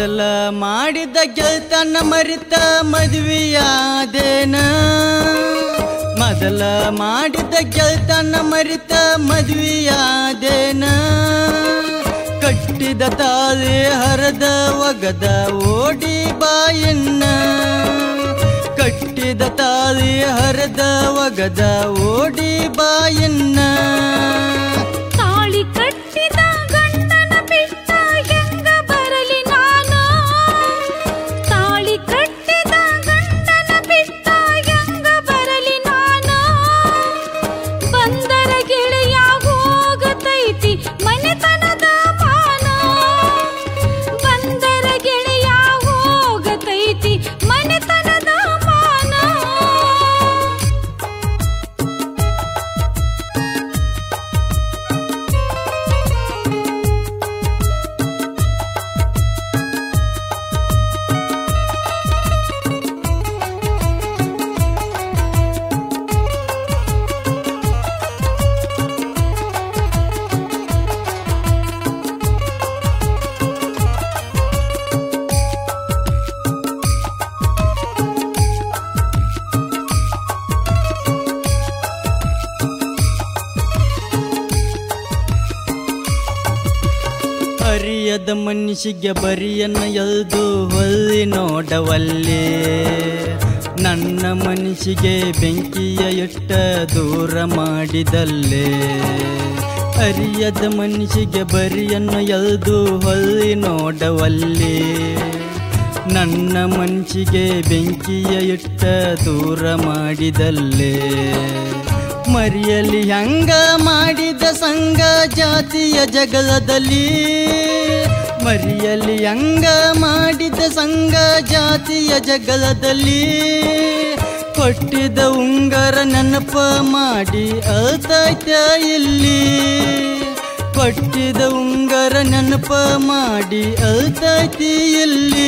ಮೊದಲ ಮಾಡಿದ ಗೆಳ್ತನ ಮರಿತ ಮದುವೆಯಾದೇನ ಮೊದಲ ಮಾಡಿದ ಗೆಳ್ತನ ಮರಿತ ಮದುವೆಯಾದೇನ ಕಟ್ಟಿದ ತಾಳಿ ಹರದ ಒಗದ ಓಡಿ ಬಾಯನ್ನ ಕಟ್ಟಿದ ತಾಳಿ ಹರದ ಒಗದ ಓಡಿ ಬಾಯನ್ನ ತಾಳಿ ಕಟ್ಟಿದ ಗಂಡನ ಬಿಟ್ಟ ಹೆಂಗ ಬರಲಿ ನಾನು ತಾಳಿ ಕಟ್ಟಿದ ಗಂಡನ ಬಿಟ್ಟ ಹೆಂಗ ಬರಲಿ ನಾನು ಬಂದರ ಗೆಳೆಯ ಹೋಗತೈತಿ ಮನೆತನದ ಮಾನ ಬಂದರ ಗೆಳೆಯ ಹೋಗತೈತಿ ಮನೆತನದ ಮಾನ ಅರಿಯದ ಮನುಷ್ಯಗೆ ಬರಿಯನ್ನ ಎಲ್ದು ಹೊಲ್ಲಿ ನೋಡವಲ್ಲಿ ನನ್ನ ಮನಸ್ಸಿಗೆ ಬೆಂಕಿಯ ಇಟ್ಟ ದೂರ ಮಾಡಿದಲ್ಲೇ ಅರಿಯದ ಮನಸ್ಸಿಗೆ ಬರಿಯನ್ನು ಎಲ್ದು ಹೊಲ್ಲಿ ನೋಡವಲ್ಲಿ ನನ್ನ ಮನಸ್ಸಿಗೆ ಬೆಂಕಿಯ ಇಟ್ಟ ದೂರ ಮಾಡಿದಲ್ಲೇ ಮರಿಯಲಿ ಹಂಗ ಮಾಡಿದ ಸಂಘ ಜಾತಿಯ ಜಗಳದಲ್ಲಿ ಮರಿಯಲಿ ಹಂಗ ಮಾಡಿದ ಸಂಘ ಜಾತಿಯ ಜಗಳದಲ್ಲಿ ಕೊಟ್ಟಿದ ಉಂಗರ ನೆನಪ ಮಾಡಿ ಅಳ್ತೈತ ಇಲ್ಲಿ ಕೊಟ್ಟಿದ ಉಂಗರ ನೆನಪ ಮಾಡಿ ಅಳ್ತೈತಿ ಇಲ್ಲಿ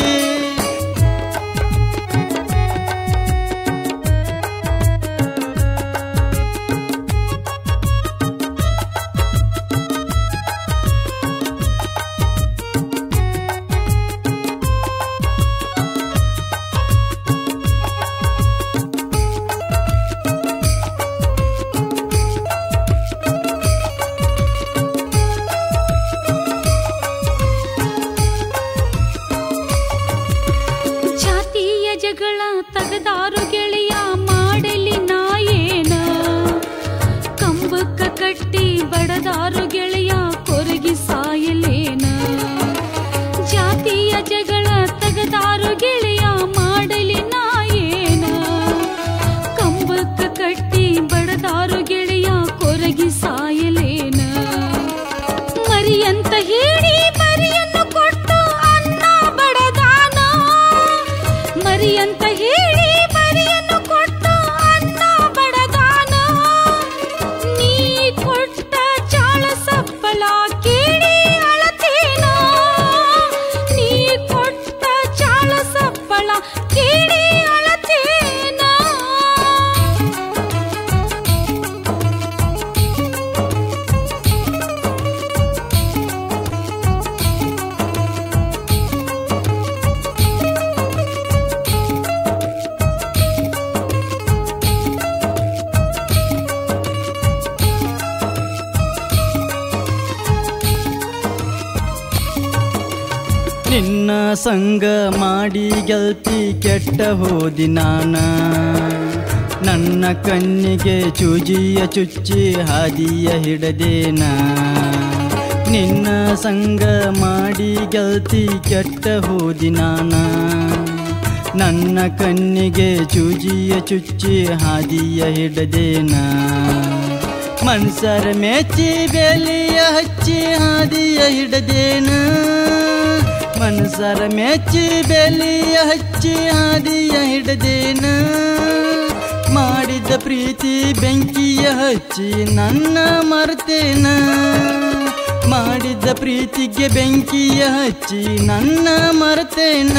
ಜಾತಿಯ ಜಗಳ ತಗದಾರು ಗೆಳೆಯ ಮಾಡಲಿ ನಾಯೇನ ಕಂಬಕ್ಕ ಕಟ್ಟಿ ಬಡದಾರು ಗೆಳೆಯ ಕೊರಗಿ ಸಾಯಲೇನ ಜಾತಿಯ ಜಗಳ ತಗದಾರು ಗೆಳೆಯ ಮಾಡಲಿ ನಾಯೇನ ಕಂಬಕ್ಕ ಕಟ್ಟಿ ಬಡದಾರು ಗೆಳೆಯ ಕೊರಗಿ ಸಾಯಲೇನ ಮರಿಯಂತ ಹೇಳಿ ಮರಿಯನ್ನು ಕೊಟ್ಟು ಅನ್ನ ಬಡದಾನ ಮರಿಯಂತ ಹೇಳಿ ಮರಿಯನ್ನು ಕೊಟ್ಟು ಅನ್ನ ಬಡದಾನ ನೀ ಕೊಟ್ಟ ಚಾಳ ಸಪ್ಪಳ ಕೇಳಿ ಅಳತೇನ ನೀ ಕೊಟ್ಟ ಚಾಳ ಸಪ್ಪಳ ಕೇಳಿ ಅಳತೇನ ನಿನ್ನ ಸಂಗ ಮಾಡಿ ಗೆಲ್ತಿ ಕೆಟ್ಟ ಹೋದಿ ನಾನ ನನ್ನ ಕಣ್ಣಿಗೆ ಚೂಜಿಯ ಚುಚ್ಚಿ ಹಾದಿಯ ಹಿಡದೇನ ನಿನ್ನ ಸಂಗ ಮಾಡಿ ಗೆಲ್ತಿ ಕೆಟ್ಟ ಹೋದಿ ನಾನ ನನ್ನ ಕಣ್ಣಿಗೆ ಚೂಜಿಯ ಚುಚ್ಚಿ ಹಾದಿಯ ಹಿಡದೇನ ಮನ್ಸರ ಮೆಚ್ಚಿ ಬೆಲಿಯ ಹಚ್ಚಿ ಹಾದಿಯ ಹಿಡದೇನ ಮನ್ಸರ ಮೆಚ್ಚಿ ಬೆಲಿಯ ಹಚ್ಚಿ ಹಾದಿಯ ಹಿಡದೇನ ಮಾಡಿದ ಪ್ರೀತಿ ಬೆಂಕಿಯ ಹಚ್ಚಿ ನನ್ನ ಮರ್ತೇನ ಮಾಡಿದ ಪ್ರೀತಿಗೆ ಬೆಂಕಿಯ ಹಚ್ಚಿ ನನ್ನ ಮರ್ತೇನ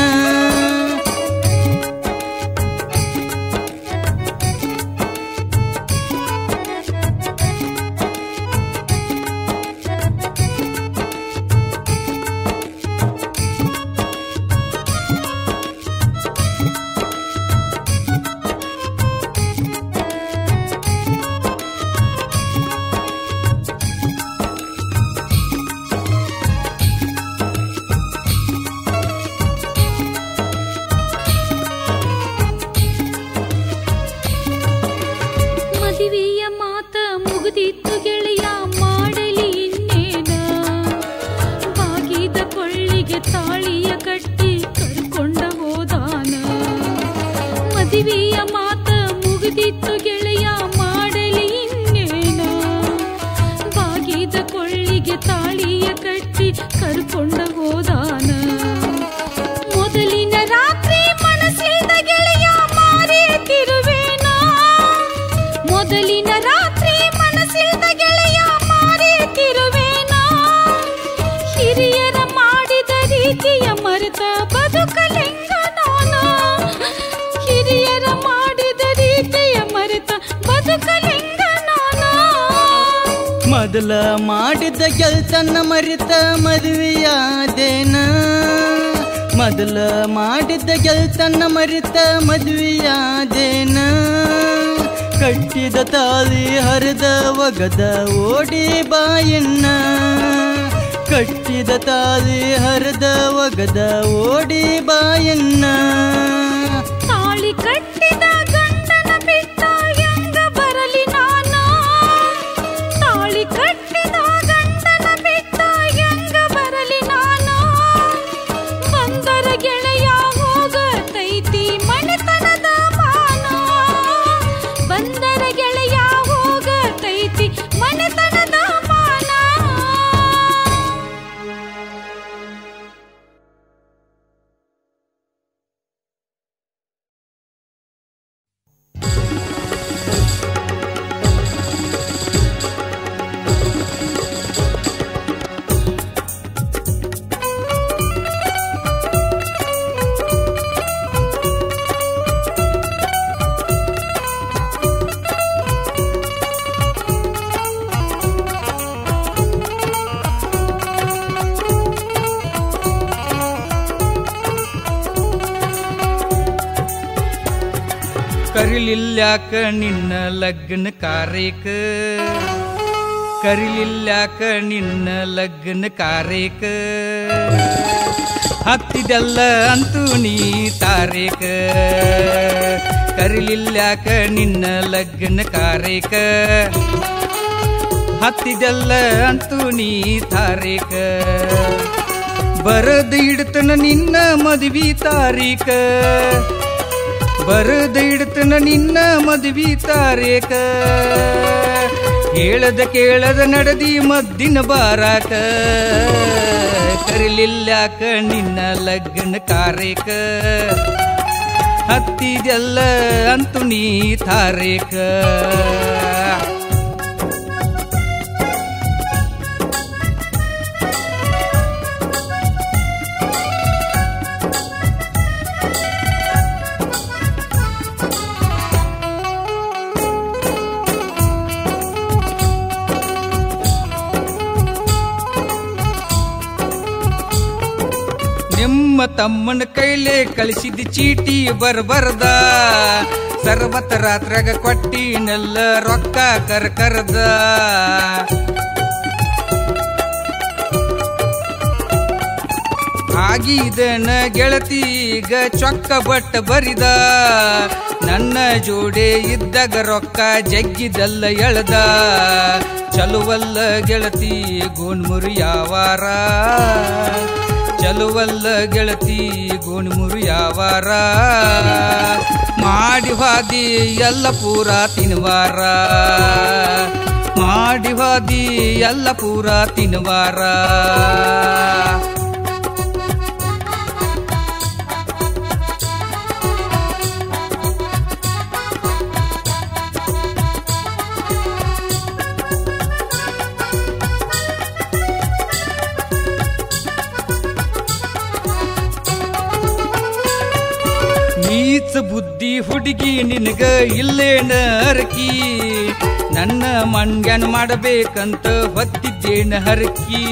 ಮದುವೆಯ ಮಾತ ಮುಗಿದಿತ್ತು ಗೆಳೆಯ ಮಾಡಲಿ ಇನ್ನೇನ ಬಾಗಿದ ಕೊಳ್ಳಿಗೆ ತಾಳಿಯ ಕಟ್ಟಿ ಕರ್ಕೊಂಡ ಹೋದಾನ ಮೊದಲಿನ ರಾತ್ರಿ ಮನಸ್ಸಿದ ಗೆಳೆಯ ಮಾರೇತಿರುವೇನ ಮೊದಲಿನ ರಾತ್ರಿ ಮನಸ್ಸಿದ ಗೆಳೆಯ ಮಾರೇತಿರುವೇನ ಹಿರಿಯರ ಮಾಡಿದ ರೀತಿಯ ಮರೆತ ಬದುಕಲೆಂಗ ನಾನ ಹಿರಿಯರ ಮಾಡಿದ ರೀತಿಯ ಮರೆತ ಬದುಕಲೆಂಗ ನಾನ ಮೊದಲ ಮಾಡಿದ ಗೆಲ್ತನ ಮರಿತ ಮದುವೆಯಾದೇನ ಮೊದಲ ಮಾಡಿದ ಗೆಲ್ತನ ಮರಿತ ಮದುವೆಯಾದೇನ ಕಟ್ಟಿದ ತಾಳಿ ಹರಿದ ಒಗದ ಓಡಿ ಬಾಯನ್ನ ಕಟ್ಟಿದ ತಾಳಿ ಹರಿದ ಒಗದ ಓಡಿ ಬಾಯನ್ನ ತಾಳಿ ಕಟ್ಟಿದ ಗಂಡನ ಬಿಟ್ಟ ಹೆಂಗ ಬರಲಿ ನಾನ ತಾಳಿ ಕಟ್ಟಿದ ಗಂಡನ ಬಿಟ್ಟ ಹೆಂಗ ಬರಲಿ ನಾನ ಬಂದರ ಗೆಳೆಯ ಹೋಗತೈತಿ ಮನೆತನದ ಮಾನ ಬಂದರ ಗೆಳೆಯ ಹೋಗತೈತಿ ಮನೆತನದ ಮಾನ ಕರಿಲಿಲ್ಯಾಕ ನಿನ್ನ ಲಗ್ನ ಕಾರೇಕ ಕರಿಲಿಲ್ಯಾಕ ನಿನ್ನ ಲಗ್ನ ಕಾರೇಕ ಹತ್ತಿದೆಲ್ಲ ಅಂತೂ ನೀ ತಾರೇಕ ಕರಿಲಿಲ್ಯಾಕ ನಿನ್ನ ಲಗ್ನ ಕಾರೇಕ ಹತ್ತಿದೆಲ್ಲ ಅಂತೂ ನೀ ತಾರೇಕ ಬರದ ಇಡ್ತನ ನಿನ್ನ ಮದುವೆ ತಾರೀಕ ಬರದ ಇಡ್ತನ ನಿನ್ನ ಮದುವೆ ತಾರೇಕ ಹೇಳದ ಕೇಳದ ನಡದಿ ಮದ್ದಿನ ಬಾರಾಕ ಕರಿಲಿಲ್ಯಾಕ ನಿನ್ನ ಲಗ್ನ ಕಾರೇಕ ಹತ್ತಿದೆಲ್ಲ ಅಂತೂ ನೀ ತಾರೇಕ ನಿಮ್ಮ ತಮ್ಮನ ಕೈಲೇ ಕಳಿಸಿದ ಚೀಟಿ ಬರ್ಬರ್ದ ಸರ್ವತ ರಾತ್ರಾಗ ಕೊಟ್ಟಿನೆಲ್ಲ ರೊಕ್ಕ ಕರ್ಕರ್ದ ಆಗಿದನ ಗೆಳತಿಗ ಚೊಕ್ಕ ಬಟ್ಟ ಬರಿದ ನನ್ನ ಜೋಡೆ ಇದ್ದಾಗ ರೊಕ್ಕ ಜಗ್ಗಿದಲ್ಲ ಎಳ್ದ ಚಲುವಲ್ಲ ಗೆಳತಿ ಗೋಣ್ಮುರು ಯಾವಾರ ಚಲುವಲ್ಲ ಗೆಳತಿ ಗೋಣ್ಮುರು ಯಾವಾರ ಮಾಡಿ ಹಾದಿ ಎಲ್ಲ ಪೂರ ತಿನ್ವಾರ ಮಾಡಿ ಹಾದಿ ಎಲ್ಲ ಪೂರ ತಿನ್ವಾರ ನೀಚ ಬುದ್ಧಿ ಹುಡುಗಿ ನಿನಗ ಇಲ್ಲೇನ ಹರಕಿ ನನ್ನ ಮಂಡ್ಯನ್ ಮಾಡಬೇಕಂತ ಹೊತ್ತಿದ್ದೇನ ಹರಕಿ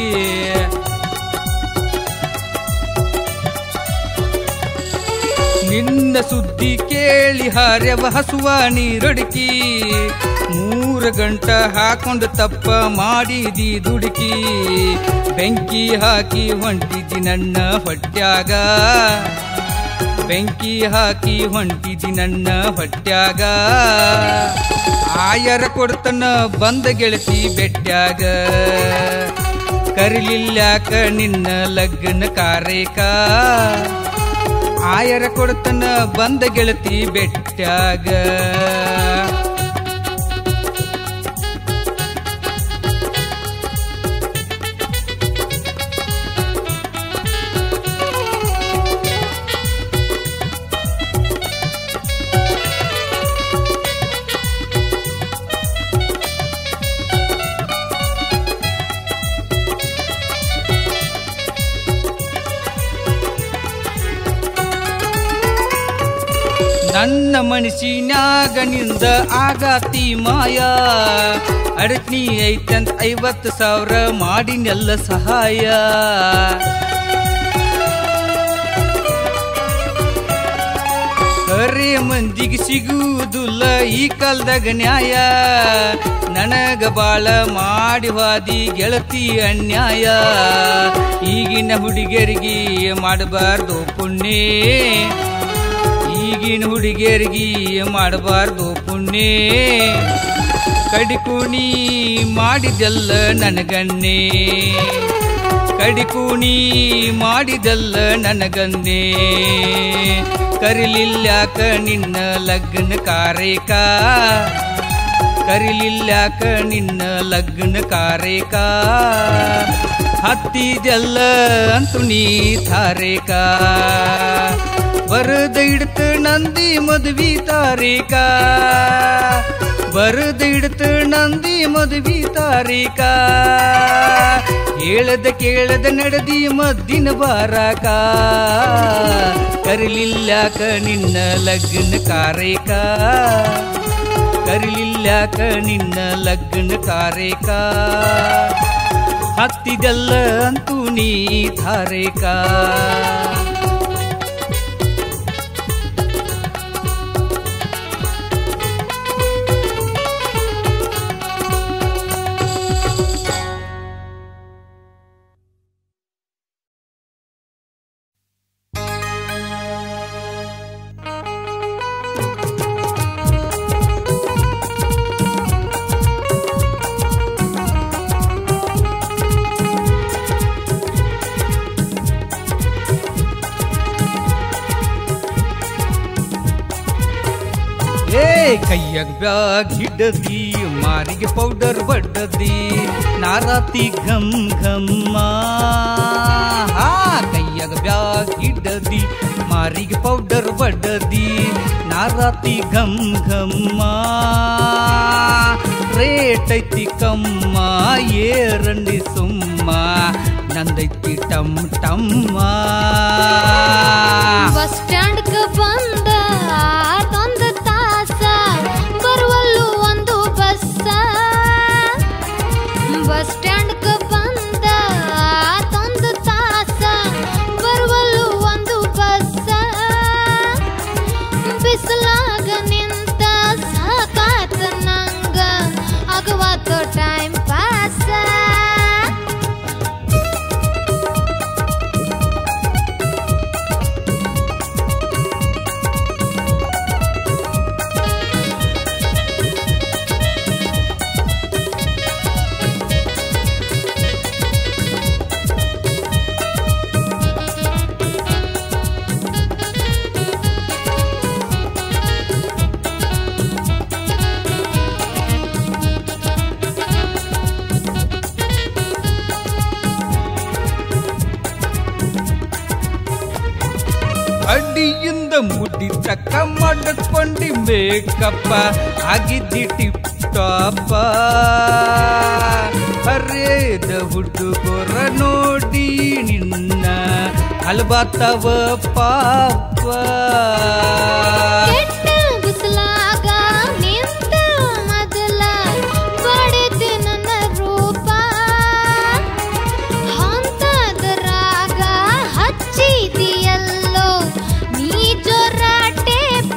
ನಿನ್ನ ಸುದ್ದಿ ಕೇಳಿ ಹಾರ್ಯವ ಹಸುವ ನೀರೊಡಕಿ ಮೂರು ಗಂಟ ಹಾಕೊಂಡು ತಪ್ಪ ಮಾಡಿದಿ ದುಡುಕಿ ಬೆಂಕಿ ಹಾಕಿ ಹೊಂಟಿದಿ ನನ್ನ ಹೊಟ್ಯಾಗ ಬೆಂಕಿ ಹಾಕಿ ಹೊಂಟಿದಿ ನನ್ನ ಹೊಟ್ಯಾಗ ಆಯರ ಕೊಡ್ತನ ಬಂದ ಗೆಳತಿ ಬೆಟ್ಯಾಗ ಕರಿಲಿಲ್ಯಾಕ ನಿನ್ನ ಲಗ್ನ ಕಾರೇಕ ರಾಯರ ಕೊಡ್ತನ ಬಂದ ಗೆಳತಿ ಬೆಟ್ಟ್ಯಾಗ ನನ್ನ ಮನಸ್ಸಿನ್ಯಾಗ ನಿಂದ ಆಗಾತಿ ಮಾಯ ಅಡಕ್ನಿ ಐತಂತ ಐವತ್ತು ಸಾವಿರ ಮಾಡಿನೆಲ್ಲ ಸಹಾಯ ಕರೆ ಮಂದಿಗೆ ಸಿಗುವುದಿಲ್ಲ ಈ ಕಾಲದಾಗ ನ್ಯಾಯ ನನಗ ಬಾಳ ಮಾಡಿ ವಾದಿ ಗೆಳತಿ ಅನ್ಯಾಯ ಈಗಿನ ಹುಡುಗಿಯರಿಗೆ ಮಾಡಬಾರ್ದು ಪುಣ್ಯ ಈಗಿನ ಹುಡುಗಿಯರಿಗೆ ಮಾಡಬಾರ್ದು ಪುಣ್ಯ ಕಡಿಕುಣಿ ಮಾಡಿದೆಲ್ಲ ನನಗನ್ನೇ ಕಡಿಕುಣಿ ಮಾಡಿದಲ್ಲ ನನಗನ್ನೇ ಕರಿಲಿಲ್ಯಾಕ ನಿನ್ನ ಲಗ್ನ ಕಾರೇಕ ಕರಿಲಿಲ್ಯಾಕ ನಿನ್ನ ಲಗ್ನ ಕಾರೇಕ ಹತ್ತಿದೆಲ್ಲ ಅಂತು ನೀ ತಾರೇಕ ಬರದ ಇಡ್ತ ನಂದಿ ಮದುವಿ ತಾರೀಕ ಬರದ ಇಡ್ತ ನಂದಿ ಮದುವಿ ತಾರೀಕ ಹೇಳದ ಕೇಳದ ನಡೆದಿ ಮದ್ದಿನ ಬಾರಾಕ ಕರಿಲಿಲ್ಯಾಕ ನಿನ್ನ ಲಗ್ನ ಕಾರೇಕ ಕರಿಲಿಲ್ಯಾಕ ನಿನ್ನ ಲಗ್ನ ಕಾರೇಕ ಹತ್ತಿದೆಲ್ಲ ಅಂತೂ ನೀ ತಾರೇಕ ಏ ಕೈಯಾಗ ಬ್ಯಾಗ್ ಹಿಡದಿ ಮಾರಿಗೆ ಪೌಡರ್ ಬಡ್ಡದಿ ನಾರಾತಿ ಘಮ್ ಘಮ್ಮ ಹಾ ಕೈಯಾಗ ಬ್ಯಾಗ್ ಹಿಡದಿ ಮಾರಿಗೆ ಪೌಡರ್ ಬಡ್ಡದಿ ನಾರಾತಿ ಘಮ್ ಘಮ್ಮ ರೇಟ್ ಐತಿ ಕಮ್ಮ ಏರಂಡಿ ಸುಮ್ಮ ನಂದೈತಿ ಟಮ್ ಟಮ್ಮ ಬಸ್ ಸ್ಟ್ಯಾಂಡ್ಕ ಬಂದ ಆತೊಂದು ತಾಸ ಬರುವಲ್ಲು ಒಂದು ಬಸ್ಸ ಬಸ್ ಸ್ಟ್ಯಾಂಡ್ಕ ಬಂದ ಆತೊಂದು ತಾಸ ಬರುವಲ್ಲು ಒಂದು ಬಸ್ಸ ಬಿಸಿಲಾಗ ನಿಂತ ಸಾಕಾತ ನಂಗ ಆಗವಾತ ಟೈಮ್ ಪಾಸ ಅಡಿಯಿಂದ ಮುಡಿ ಚಕ್ಕ ಮಾಡಿಕೊಂಡಿ ಮೇಕಪ್ಪ ಆಗಿದ್ದಿ ಟಿಪ್ ಟಾಪ ಹರೇದ ಹುಡುಗರ ನೋಡಿ ನಿನ್ನ ಹಲ್ಬಾತವ ಪಾಪ ಕೆಟ್ಟ ಬಿಸಿಲಾಗ ನಿಂತ ಮೊದಲ ಪಡೆದೆ ನನ್ನ ರೂಪ ಹಂತದರಾಗ ಹಚ್ಚಿದಿಯಲ್ಲೋ ನೀ ಜೊರಾಟೇಪ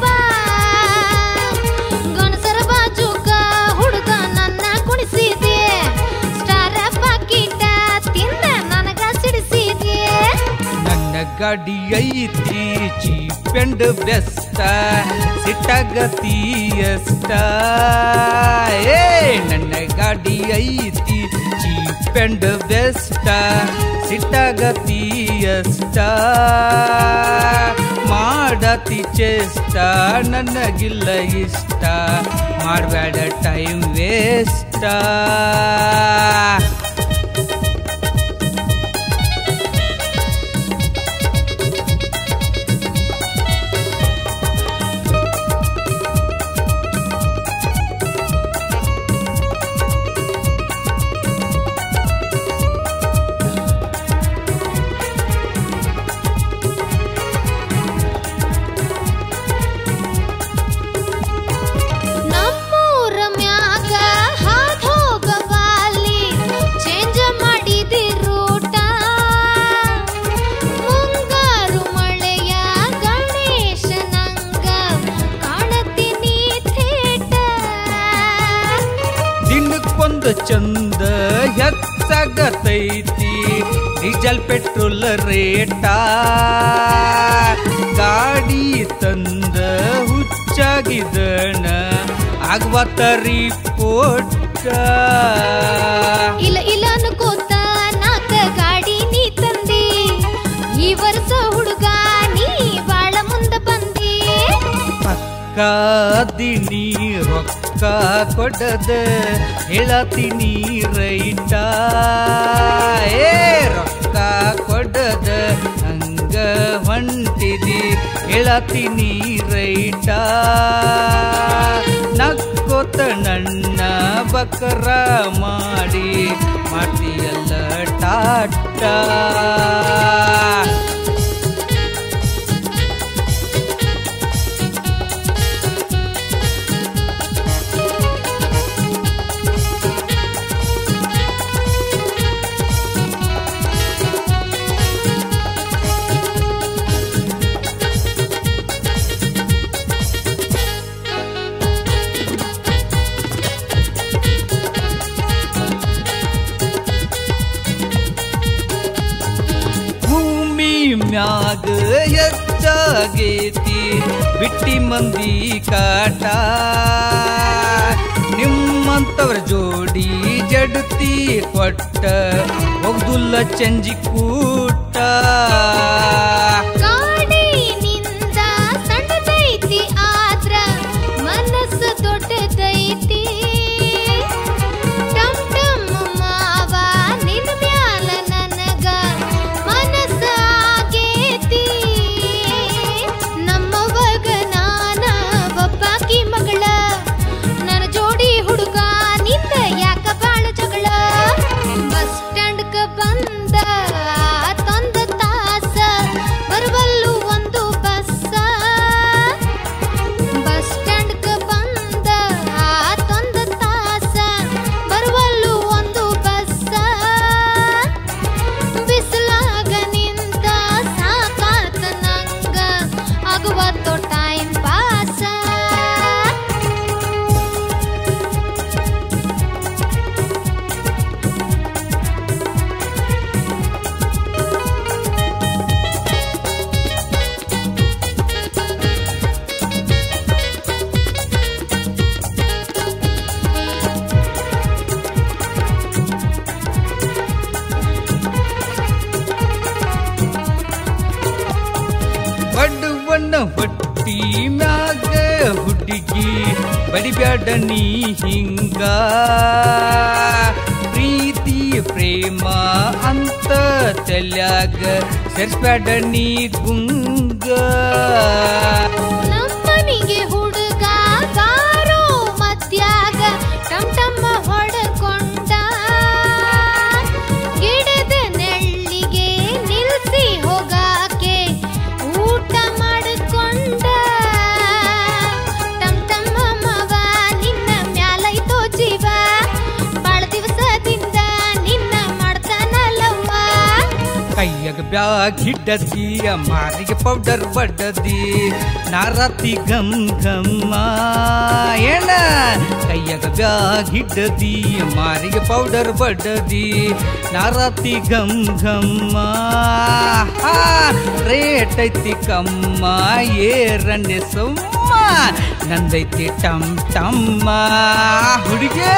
ಗಣಸರ ಬಾಜುಗ ಹುಡುಗ ನನ್ನ ಕುಣಿಸಿದೆ ಸ್ಟಾರ ಪಾಕಿಟ ತಿಂದ ನನಗ ಸಿಡಿಸಿದೆ ನನ್ನ ಗಾಡಿ ಐತಿ ಚೀಪ್ ಅಂಡ್ ಬೆಸ್ಟ್ ಸಿಟ್ಟಾಗತಿ ಎಷ್ಟ ಏ ನನ್ನ ಗಾಡಿ ಐತಿ ಚೀಪ್ ಅಂಡ್ ಬೆಸ್ಟ್ ಸಿಟ್ಟಾಗತಿ ಎಷ್ಟ ಮಾಡಿ ಮಾಡತಿ ಚೇಷ್ಟ ನನಗಿಲ್ಲ ಇಷ್ಟ ಮಾಡಬೇಡ ಟೈಮ್ ವೇಸ್ಟ್ ನಮ್ಮೂರ ಮ್ಯಾಗ ಹಾದ್ ಹೋಗವಾಲಿ ಚೇಂಜ್ ಮಾಡಿದಿ ರೂಟ ಮುಂಗಾರು ಮಳೆಯ ಗಣೇಶನಂಗ ಕಾಣತೀನಿ ಥೇಟ ದಿನಕ್ಕೊಂದು ಚಂದ ಹೆಚ್ಚಾಗತೈತಿ ಡೀಸೆಲ್ ಪೆಟ್ರೋಲ್ ರೇಟ ಗಾಡಿ ತಂದ ಹುಚ್ಚಾಗಿದಣ ಆಗ್ವತ್ತರಿ ಪೋಟ ಇಲ್ಲ ಇಲ್ಲ ಅನ್ಕೋತ ನಾಕ ಗಾಡಿ ನೀ ತಂದಿ ಈ ವರ್ಷ ಹುಡುಗ ನೀ ಬಾಳ ಮುಂದ ಬಂದಿ ಪಕ್ಕ ದಿನಿ ರೊಕ್ಕ ಕೊಡದ ಹೇಳತೀನಿ ರೈಟ ಏ ರೊಕ್ಕ ಕೊಡದ ಹಂಗ ಹೊಂಟಿದಿ ಹೇಳತೀನಿ ರೈಟ ನಕ್ಕೋತ ನನ್ನ ಬಕರ ಮಾಡಿ ಮಾಡ್ತೀಯಲ್ಲ ಟಾಟಾ ಭೂಮಿ ಮ್ಯಾಗ ಹೆಚ್ಚಾಗೇತಿ ಬಿಟ್ಟಿ ಮಂದಿ ಕಾಟ ನಿಮ್ಮಂತವ್ರ ಜೋಡಿ ಜಡ್ತಿ ಕೊಟ್ಟ ಹೋಗ್ದುಲ್ಲ ಚಂಜಿ ಕೂಟ ಗಾಡಿನಿಂದ ಸಣ್ಣದೈತಿ ಆದ್ರ ಮನಸ್ಸು ದೊಡ್ಡದೈತಿ ಟಮ್ ಟಮ್ ಮಾವ ನಿನ್ ಮ್ಯಾಲ ನನಗ ಮನಸ್ಸ ಆಗೇತಿ ನಮ್ಮವಗ ನಾನ ಒಬ್ಬಾಕಿ ಮಗಳ ನನ್ನ ಜೋಡಿ ಹುಡುಗ ನಿಂದ ಯಾಕ ಬಾಳ ಜಗಳ ಬಸ್ ಸ್ಟ್ಯಾಂಡ್ಕ ಬಂದ ತೊಂದ ತಾಸ ಬರುವಲ್ಲು ಒಂದು ಬಸ್ಸ ಬಸ್ ಸ್ಟ್ಯಾಂಡ್ಕ ಬಂದ ತೊಂದ ತಾಸ ಬರುವಲ್ಲು ಒಂದು ಬಸ್ಸ ಬಿಸಿಲಾಗ ನಿಂತ ಸಾಕಾತ ನಂಗ ಆಗುವತ್ತು ಟೈಮ್ ಪಾಸ ಬಡವನ ಹೊಟ್ಟಿ ಮ್ಯಾಗ ಹುಡುಗಿ ಬಡಿಬ್ಯಾಡ ನೀ ಹಿಂಗ ಪ್ರೀತಿ ಪ್ರೇಮ ಅಂತ ತಲ್ಯಾಗ ಸೇರ್ಸ್ಬ್ಯಾಡ ನೀ ಗುಂಗ ನಮ್ಮನಿಗೆ ಹುಡುಗ ಬಾರೋ ಮಧ್ಯಾಗ ಟಮ್ ಟಮ್ಮ ಹೊಡ್ಕೊಂಡ ಗಿಡದ ನೆಳ್ಳಿಗೆ ನಿಲ್ಸಿ ಹೋಗಾಕೆ ಊಟ ಮಾಡಿಕೊಂಡ ಟಮ್ ಟಮ್ಮ ಮವ ನಿನ್ನ ಮ್ಯಾಲೈತೋ ಜೀವ ಬಾಳ ದಿವಸದಿಂದ ನಿನ್ನ ಮಾಡ್ತಾನಲ್ಲವ್ವ ಕೈಯಾಗ ಬ್ಯಾಗ್ ಹಿಡ್ಡದಿ ಮಾರಿಗೆ ಪೌಡರ್ ಬಡ್ಡದಿ ನಾರತಿ ಗಮ್ ಘಮ್ಮ ಏನ ಕೈಯಾಗ ಬ್ಯಾಗ್ ಹಿಡ್ಡದಿ ಮಾರಿಗೆ ಪೌಡರ್ ಬಡ್ಡದಿ ನಾರತಿ ಗಮ್ ಘಮ್ಮ ಹಾ, ರೇಟ್ ಐತಿ ಕಮ್ಮ ಏರಣ್ಣೆ ಸುಮ್ಮ ನಂದೈತಿ ಟಮ್ ಟಮ್ಮ ಹುಡುಗೇ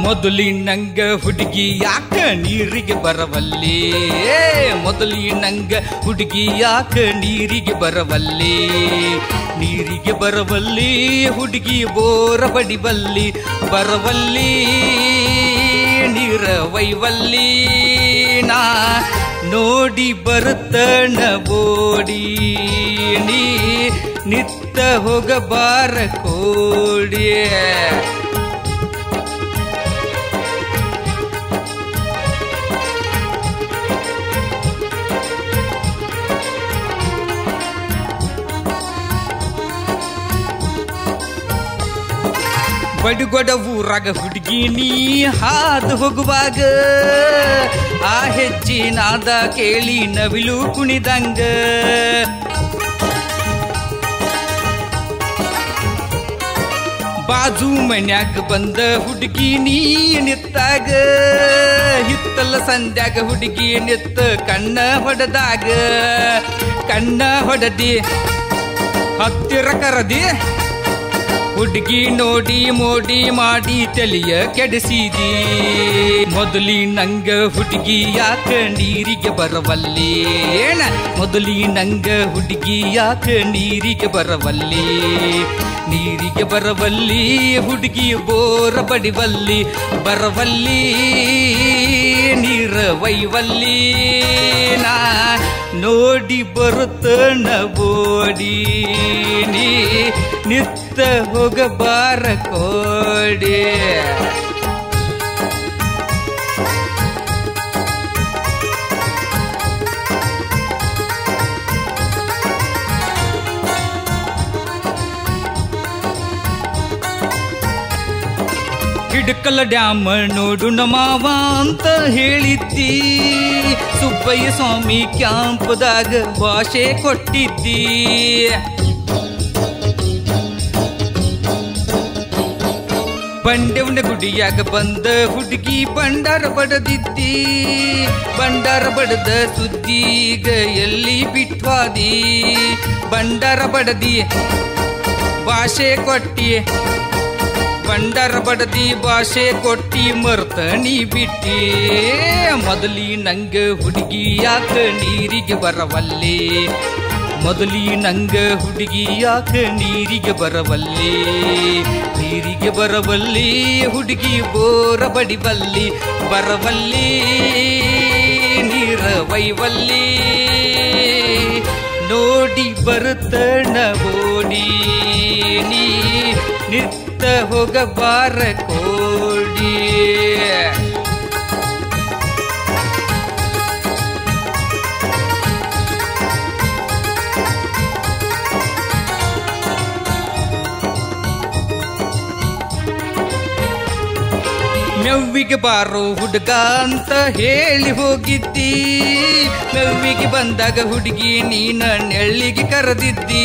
ಮೊದಲಿನಂಗ ಹುಡುಗಿ ಯಾಕ ನೀರಿಗೆ ಬರವಲ್ಲಿ ಏ, ಮೊದಲಿನಂಗ ಹುಡುಗಿ ಯಾಕ ನೀರಿಗೆ ಬರವಲ್ಲಿ ನೀರಿಗೆ ಬರವಲ್ಲಿ ಹುಡುಗಿ ಬೋರ ಬಡಿಬಲ್ಲಿ ಬರವಲ್ಲಿ ನೀರ ವೈವಲ್ಲಿ ನಾ ನೋಡಿ ಬರುತ್ತಣ ಬೋಡಿ ನೀ ನಿತ್ತ ಹೋಗಬಾರ ಕೋಡಿಯೇ ಬಡುಗೊಡ ಊರಾಗ ಹುಡುಗಿ ನೀ ಹಾದು ಹೋಗುವಾಗ ಆ ಹೆಚ್ಚಿನಾದ ಕೇಳಿ ನವಿಲು ಕುಣಿದಂಗ ಬಾಜು ಮನ್ಯಾಗ ಬಂದ ಹುಡುಗಿ ನೀ ನಿತ್ತಾಗ ಹಿತ್ತಲ ಸಂಧ್ಯಾಗ ಹುಡುಗಿ ನಿತ್ತ ಕಣ್ಣ ಹೊಡೆದಾಗ ಕಣ್ಣ ಹೊಡೆದಿ ಹತ್ತಿರ ಕರದಿ ಹುಡುಗಿ ನೋಡಿ ಮೋಡಿ ಮಾಡಿ ತಲೆಯ ಕೆಡಿಸಿದಿ ಮೊದಲಿ ನಂಗ ಹುಡುಗಿ ಯಾಕ ನೀರಿಗೆ ಬರವಲ್ಲಿ ಏನ ಮೊದಲಿ ನಂಗ ಹುಡುಗಿ ಯಾಕ ನೀರಿಗೆ ಬರವಲ್ಲಿ ನೀರಿಗೆ ಬರವಲ್ಲಿ ಹುಡುಗಿ ಬೋರ ಬಡಿವಲ್ಲಿ ಬರವಲ್ಲಿ ನೀರ ವೈವಲ್ಲಿ ನಾ ನೋಡಿ ಬರುತ್ತಣ ಬೋಡಿ ನೀ ನಿತ್ತ ಹೋಗಬಾರ ಕೋಡಿ ಹಿಡ್ಕಲ ಡ್ಯಾಮ್ ನೋಡು ನಮಾವ ಅಂತ ಹೇಳಿದ್ದಿ ಸುಬ್ಬಯ್ಯ ಸ್ವಾಮಿ ಕ್ಯಾಂಪ್ದಾಗ ಭಾಷೆ ಕೊಟ್ಟಿದ್ದಿ ಬಂಡೆವನ ಗುಡಿಯಾಗ ಬಂದ ಹುಡುಗಿ ಬಂಡಾರ ಬಡದಿದ್ದಿ ಬಂಡಾರ ಬಡದ ಸುದ್ದೀಗ ಎಲ್ಲಿ ಬಿಟ್ವಾದಿ ಬಂಡಾರ ಬಡದಿ ಭಾಷೆ ಕೊಟ್ಟಿ ಬಂಡಾರ ಬಡದಿ ಭಾಷೆ ಕೊಟ್ಟಿ ಮರ್ತ ನೀ ಬಿಟ್ಟಿ ಮೊದಲಿ ನಂಗ ಹುಡುಗಿ ಯಾಕ ನೀರಿಗೆ ಬರವಲ್ಲಿ ಮೊದಲಿ ನಂಗ ಹುಡುಗಿ ಯಾಕ ನೀರಿಗೆ ಬರವಲ್ಲಿ ನೀರಿಗೆ ಬರವಲ್ಲಿ ಹುಡುಗಿ ಬೋರ ಬಡಿಬಲ್ಲಿ ಬರವಲ್ಲಿ ನೀರ ವೈವಲ್ಲಿ ನೋಡಿ ಬರುತ್ತಣ ಓಡಿ ನೀ ನಿತ್ತ ಹೋಗಬಾರ ಕೋಡಿ ಮೆವ್ವಿಗೆ ಬಾರೋ ಹುಡುಗ ಅಂತ ಹೇಳಿ ಹೋಗಿದ್ದಿ ಮೆವ್ವಿಗೆ ಬಂದಾಗ ಹುಡುಗಿ ನೀನ ನೆಳ್ಳಿಗೆ ಕರೆದಿದ್ದಿ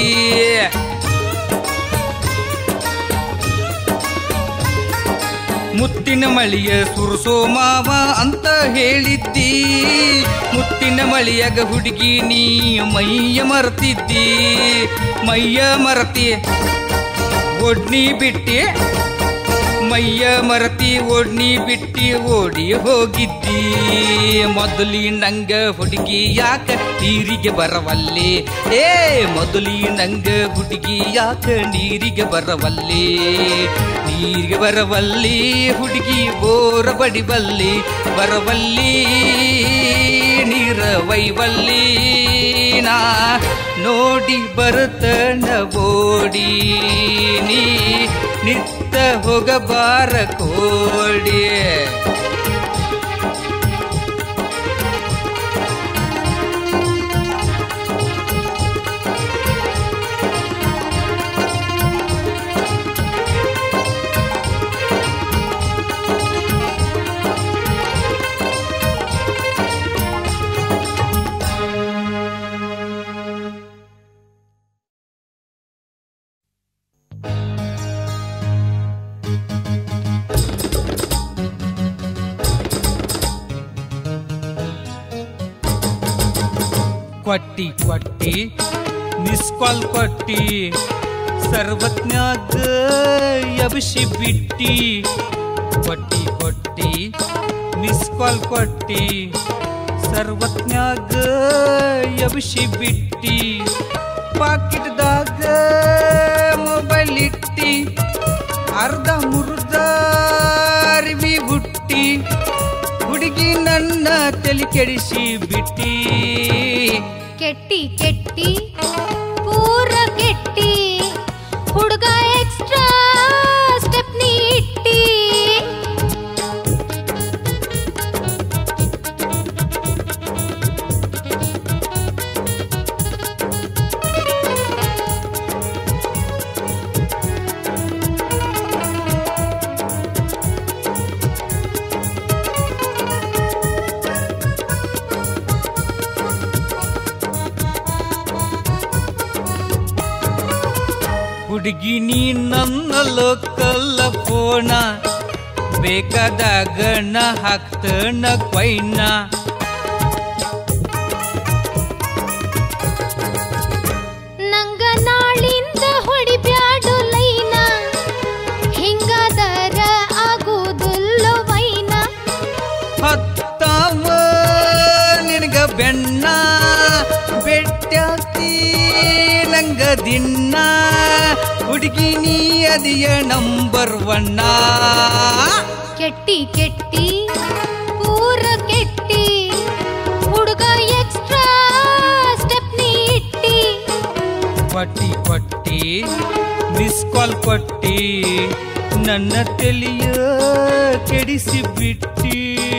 ಮುತ್ತಿನ ಮಳಿಯ ಸುರುಸೋ ಮಾವ ಅಂತ ಹೇಳಿದ್ದಿ ಮುತ್ತಿನ ಮಳಿಯಾಗ ಹುಡುಗಿ ನೀ ಮೈಯ ಮರ್ತಿದ್ದಿ ಮೈಯ ಮರತಿ ಒಡ್ನಿ ಬಿಟ್ಟಿ ಮೈಯ ಮರತಿ ಓಡ್ನಿ ಬಿಟ್ಟಿ ಓಡಿ ಹೋಗಿದ್ದಿ ಮೊದಲಿ ನಂಗ ಹುಡುಗಿ ಯಾಕ ನೀರಿಗೆ ಬರವಲ್ಲಿ ಏ ಮೊದಲಿ ನಂಗ ಹುಡುಗಿ ಯಾಕ ನೀರಿಗೆ ಬರವಲ್ಲಿ ನೀರಿಗೆ ಬರವಲ್ಲಿ ಹುಡುಗಿ ಬೋರ ಬಡಿಬಲ್ಲಿ ಬರವಲ್ಲಿ ನೀರ ವೈವಲ್ಲಿ ನಾ ನೋಡಿ ಬರುತ್ತಣ ಓಡಿ ನೀ ನಿತ್ತ ಹೋಗಬಾರ ಕೋಡಿ ಕೊಟ್ಟಿ ಕೊಟ್ಟಿ ಮಿಸ್ ಕಾಲ್ ಕೊಟ್ಟಿ ಸರ್ವಜ್ಞಾಗ ಎಬ್ಸಿ ಬಿಟ್ಟಿ ಕೊಟ್ಟಿ ಕೊಟ್ಟಿ ಕೊಟ್ಟಿ ಮಿಸ್ ಕಾಲ್ ಕೊಟ್ಟಿ ಸರ್ವತ್ನ್ಯಾಗ ಎಬ್ಸಿ ಬಿಟ್ಟಿ ಪಾಕಿಟ್ದಾಗ ಮೊಬೈಲ್ ಇಟ್ಟಿ ಅರ್ಧ ಮುರ್ದ ಅರಿವಿ ಬುಟ್ಟಿ ಹುಡುಗಿ ನನ್ನ ತಲೆ ಕೆಡಿಸಿ ಬಿಟ್ಟಿ ಕೆಟ್ಟಿ ಕೆಟ್ಟಿ ಪೂರ ಕೆಟ್ಟಿ ಹುಡುಗ ಎಕ್ಸ್ಟ್ರಾ ಸ್ಟೆಪ್ನಿ ಇಟ್ಟಿ ಹುಡುಗಿ ನೀ ನನ್ನ ಲೋಕಲ್ಲ ಫೋನ ಬೇಕಾದಾಗ ನ ಹಾಕ್ತನ ಕೊಯ್ನ ನಂಗ ನಾಳಿಂದ ಹೊಡಿಬ್ಯಾಡು ಲೈನ ಹಿಂಗಾದರ ಆಗುವುದಿಲ್ಲ ವೈನ ಹತ್ತಾವ ನಿನಗ ಬೆನ್ನ ಬೆಟ್ಟಾತಿ ನಂಗ ದಿನ್ನ ಹುಡುಗಿ ನೀ ಅದಿಯ ನಂಬರ್ ಒನ್ನ ಕೆಟ್ಟಿ ಕೆಟ್ಟಿ ಪೂರ ಕೆಟ್ಟಿ ಹುಡುಗ ಎಕ್ಸ್ಟ್ರಾ ಸ್ಟೆಪ್ನಿ ಇಟ್ಟಿ ಪಟ್ಟಿ ಪಟ್ಟಿ ಮಿಸ್ ಕಾಲ್ ಕೊಟ್ಟಿ ನನ್ನ ತಲೆಯ ಕೆಡಿಸಿ ಬಿಟ್ಟಿ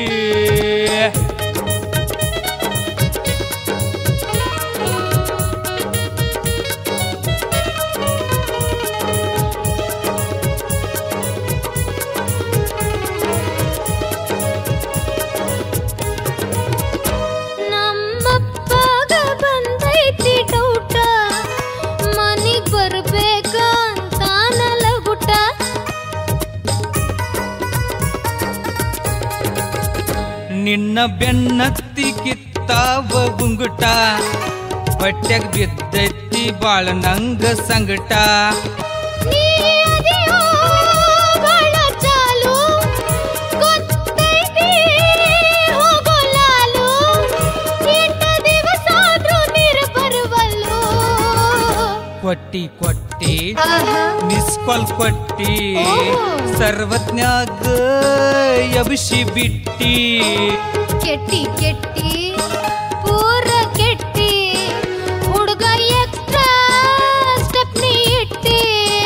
ನಮ್ಮಪ್ಪಗ ಬಂದೈತಿ ಡೌಟ ಮನಿಗ್ ಬರ್ಬೇಕಂತ ನಲಗುಟ ನಿನ್ನ ಬೆನ್ನತ್ತಿ ಕಿತ್ತಾವ ಗುಂಗುಟ ಹೊಟ್ಯಾಗ ಬಿದ್ದೈತಿ ಬಾಳ ನಂಗ ಸಂಗಟ ನೀ ಅದಿಯೋ ಬಾಳ ಚಾಲು ಗೊತ್ತೈತಿ ಹೋಗೋ ಲಾಲು ಎಂಟ ದಿವಸ ಆದ್ರೂ ನೀರು ಬರುವಲ್ಲು ಕೊಟ್ಟಿ ಕೊಟ್ಟಿ ಆಹಾ ಮಿಸ್ ಕಾಲ್ ಕೊಟ್ಟಿ ಓ. ಸರ್ವಜ್ಞಾಗ ಎಬ್ಸಿ ಬಿಟ್ಟಿ ಕೆಟ್ಟಿ ಕೆಟ್ಟಿ ಪೂರ ಕೆಟ್ಟಿ ಹುಡುಗ ಎಕ್ಸ್ಟ್ರಾ ಸ್ಟೆಪ್ನಿ ಇಟ್ಟಿ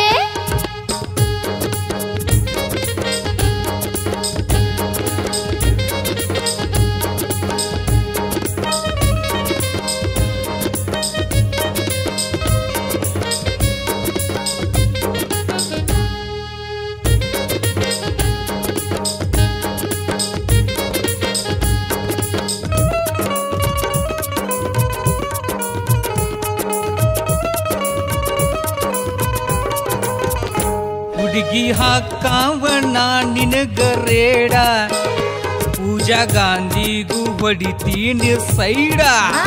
ಹುಡುಗಿ ಹಾಕಾವಣ ನಿನಗ ರೇಡ ಪೂಜಾ ಗಾಂಧಿಗೂ ಹೊಡಿತೀನಿ ಸೈಡ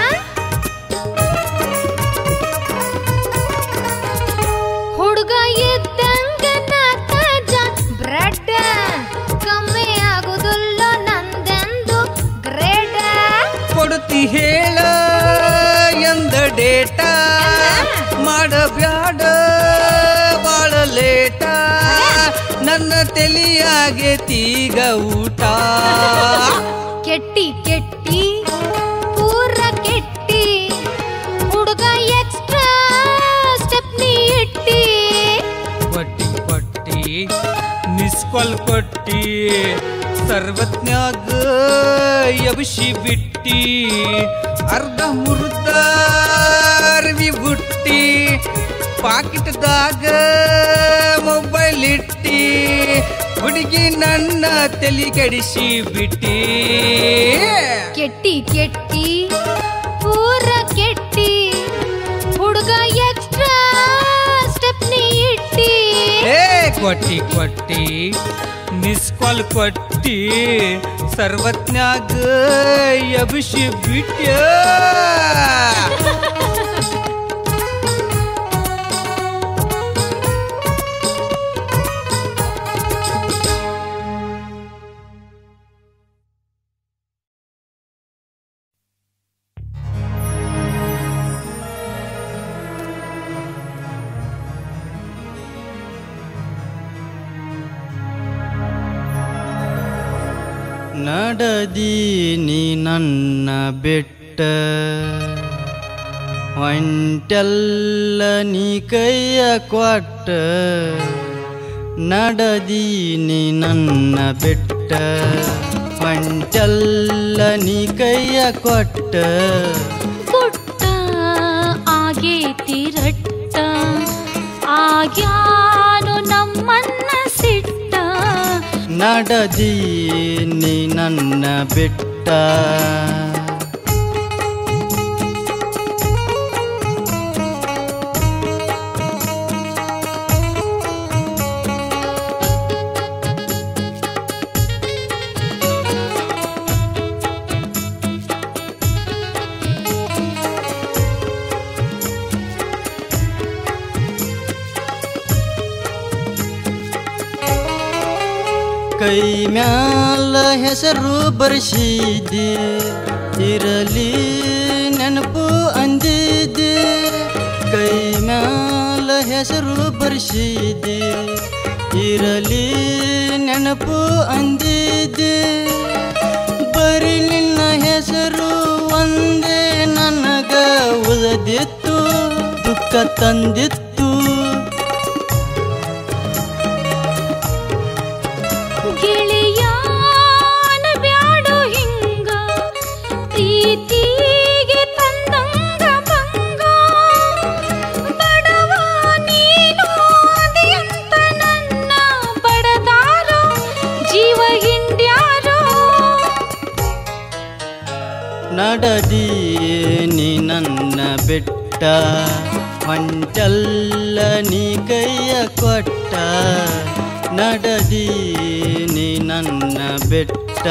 ಹುಡುಗ ಇದ್ದಂಗ ನಾತಾಜ ಬ್ರೆಡ್ ಕಮ್ಮಿ ಆಗುದಿಲ್ಲ ನಂದೆಂದು ಗ್ರೇಡ ಕೊಡ್ತಿ ಹೇಳ ಎಂದ ಡೇಟ ಮಾಡಬ್ಯಾಡ ಬಾಳ ಲೇಟ ನನ್ನ ತಲಿಯಾಗೆತೀಗ ಊಟ ಕೆಟ್ಟಿ ಕೆಟ್ಟಿ ಪೂರ ಕೆಟ್ಟಿ ಹುಡುಗ ಎಕ್ಸ್ಟ್ರಾ ಸ್ಟೆಪ್ನಿ ಇಟ್ಟಿ ಕೊಟ್ಟಿ ಕೊಟ್ಟಿ ಮಿಸ್ ಕಾಲ್ ಕೊಟ್ಟಿ ಸರ್ವಜ್ಞಾಗ ಎಬ್ಸಿ ಬಿಟ್ಟಿ ಅರ್ಧ ಮುರ್ದ ಅರ್ವಿ ಬುಟ್ಟಿ ಪಾಕಿಟ್ದಾಗ ಮೊಬೈಲ್ ಇಟ್ಟಿ ಹುಡುಗಿ ನನ್ನ ತಲೆ ಕೆಡಿಸಿ ಬಿಟ್ಟಿ ಕೆಟ್ಟಿ ಕೆಟ್ಟಿ ಪೂರ ಕೆಟ್ಟಿ ಹುಡುಗ ಎಕ್ಸ್ಟ್ರಾ ಸ್ಟೆಪ್ನಿ ಇಟ್ಟಿ ಏ ಕೊಟ್ಟಿ ಕೊಟ್ಟಿ ಮಿಸ್ ಕಾಲ್ ಕೊಟ್ಟಿ ಸರ್ವಜ್ಞಾಗ ಎಬ್ಸಿ ಬಿಟ್ಟ ನಡದೀನಿ ನನ್ನ ಬೆಟ್ಟ ಹೊಂಟೆಲ್ಲ ನೀ ಕೈಯ ಕೊಟ್ಟ ನಡದೀನಿ ನನ್ನ ಬೆಟ್ಟ ಹೊಂಟೆಲ್ಲ ನೀ ಕೈಯ ಕೊಟ್ಟ ಗುಟ್ಟ ಆಗೇತಿ ರಟ್ಟ ಆಗ್ಯಾನು ನಮ್ಮನ್ನ ಸಿಟ್ಟ ನಡದೀನಿ ನನ್ನ ಬೆಟ್ಟ ಕೈ ಮ್ಯಾಲ ಹೆಸರು ಬರ್ಸಿದ್ದೆ ಇರಲಿ ನೆನಪು ಅಂದಿದ್ದೆ ಕೈ ಮ್ಯಾಲ ಹೆಸರು ಬರ್ಸಿದ್ದೆ ಇರಲಿ ನೆನಪು ಅಂದಿದ್ದೆ ಬರೀ ನಿನ್ನ ಹೆಸರು ಒಂದೇ ನನಗ ಉಳಿದಿತ್ತು ದುಃಖ ತಂದಿತ್ತು ಗೆಳೆಯಾನ ಬ್ಯಾಡು ಹಿಂಗ ಪ್ರೀತಿಗೆ ತಂದಂಗ ಭಂಗ ಬಡವ ನೀನು ಅದೆಂತ ನನ್ನ ಬಡದಾರೋ ಜೀವ ಹಿಂಡ್ಯಾರೋ ನಡದೀನಿ ನನ್ನ ಬೆಟ್ಟ ಹೊಂಟಲ್ಲ ನೀ ಕೈಯ ಕೊಟ್ಟ ನಡದೀನಿ ನನ್ನ ಬೆಟ್ಟ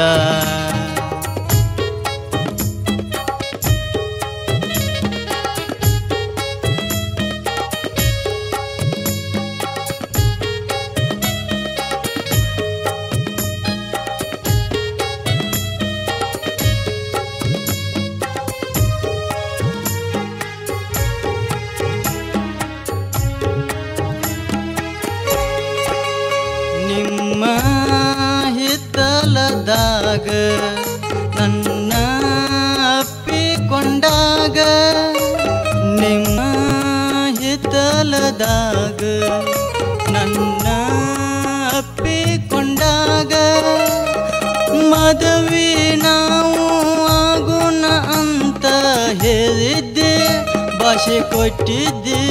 ನಿಮ್ಮ ಹಿತ್ತಲದಾಗ ನನ್ನ ಅಪ್ಪಿಕೊಂಡಾಗ ನಿಮ್ಮ ಹಿತ್ತಲದಾಗ ನನ್ನ ಅಪ್ಪಿಕೊಂಡಾಗ ಮದುವೆ ನಾವು ಆಗೋಣ ಅಂತ ಹೇಳಿದ್ದೆ ಭಾಷೆ ಕೊಟ್ಟಿದ್ದೆ